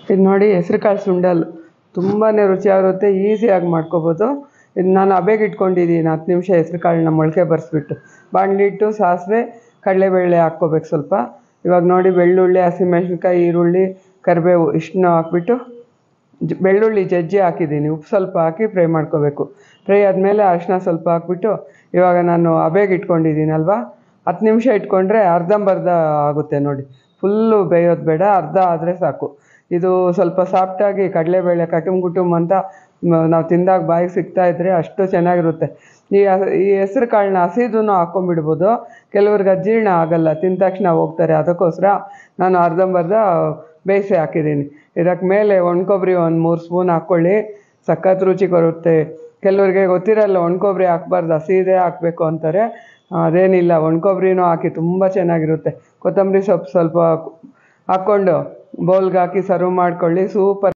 ಇದು ನೋಡಿ ಹೆಸ್ರು ಕಾಳು ಸುಂಡಲ್ ತುಂಬಾ ರುಚಿಯಾಗಿರುತ್ತೆ ಈಸಿಯಾಗಿ ಮಾಡ್ಕೋಬೋದು ಇದು ನಾನು ಹಬೆಗೆ ಇಟ್ಕೊಂಡಿದ್ದೀನಿ ಹತ್ತು ನಿಮಿಷ ಹೆಸ್ರು ಕಾಳನ್ನ ಮೊಳಕೆ ಬರೆಸ್ಬಿಟ್ಟು ಬಾಣಲಿ ಇಟ್ಟು ಸಾಸಿವೆ ಕಡಲೆಬೇಳೆ ಹಾಕ್ಕೋಬೇಕು ಸ್ವಲ್ಪ ಇವಾಗ ನೋಡಿ ಬೆಳ್ಳುಳ್ಳಿ ಹಸಿಮೆಣ್ಸಿನ್ಕಾಯಿ ಈರುಳ್ಳಿ ಕರಿಬೇವು ಇಷ್ಟನ್ನು ಹಾಕ್ಬಿಟ್ಟು ಜ್ ಬೆಳ್ಳುಳ್ಳಿ ಜಜ್ಜಿ ಹಾಕಿದ್ದೀನಿ ಉಪ್ಪು ಸ್ವಲ್ಪ ಹಾಕಿ ಫ್ರೈ ಮಾಡ್ಕೋಬೇಕು ಫ್ರೈ ಆದಮೇಲೆ ಅರಿಶಿನ ಸ್ವಲ್ಪ ಹಾಕ್ಬಿಟ್ಟು ಇವಾಗ ನಾನು ಹಬೆಗೆ ಇಟ್ಕೊಂಡಿದ್ದೀನಲ್ವ ಹತ್ತು ನಿಮಿಷ ಇಟ್ಕೊಂಡ್ರೆ ಅರ್ಧಂಬರ್ಧ ಆಗುತ್ತೆ ನೋಡಿ ಫುಲ್ಲು ಬೇಯೋದು ಬೇಡ ಅರ್ಧ ಆದರೆ ಸಾಕು ಇದು ಸ್ವಲ್ಪ ಸಾಫ್ಟಾಗಿ ಕಡಲೆಬೇಳೆ ಕಟುಮ್ ಕುಟುಮ್ ಅಂತ ನಾವು ತಿಂದಾಗ ಬಾಯಿಗೆ ಸಿಗ್ತಾ ಇದ್ರೆ ಅಷ್ಟು ಚೆನ್ನಾಗಿರುತ್ತೆ ಈ ಹ- ಈ ಹೆಸ್ರು ಕಾಳನ್ನ ಹಸಿದೂ ಹಾಕ್ಕೊಂಬಿಡ್ಬೋದು ಕೆಲವ್ರಿಗೆ ಅಜೀರ್ಣ ಆಗಲ್ಲ ತಿಂದ ತಕ್ಷಣ ಹೋಗ್ತಾರೆ ಅದಕ್ಕೋಸ್ಕರ ನಾನು ಅರ್ಧಂಬರ್ಧ ಬೇಯಿಸಿ ಹಾಕಿದ್ದೀನಿ ಇದಕ್ಕೆ ಮೇಲೆ ಒಣ ಕೊಬ್ಬರಿ ಒಂದು ಮೂರು ಸ್ಪೂನ್ ಹಾಕ್ಕೊಳ್ಳಿ ಸಖತ್ ರುಚಿ ಬರುತ್ತೆ ಕೆಲವ್ರಿಗೆ ಗೊತ್ತಿರಲ್ಲ ಒಣ ಕೊಬ್ಬರಿ ಹಾಕ್ಬಾರ್ದು ಹಸಿದೇ ಹಾಕಬೇಕು ಅಂತಾರೆ ಅದೇನಿಲ್ಲ ಒಣ ಕೊಬ್ಬರಿನೂ ಹಾಕಿ ತುಂಬ ಚೆನ್ನಾಗಿರುತ್ತೆ ಕೊತ್ತಂಬರಿ ಸೊಪ್ಪು ಸ್ವಲ್ಪ ಹಾಕ್ಕೊಂಡು ಬೌಲ್ಗೆ ಹಾಕಿ ಸರ್ವ್ ಮಾಡ್ಕೊಳ್ಳಿ ಸೂಪರ್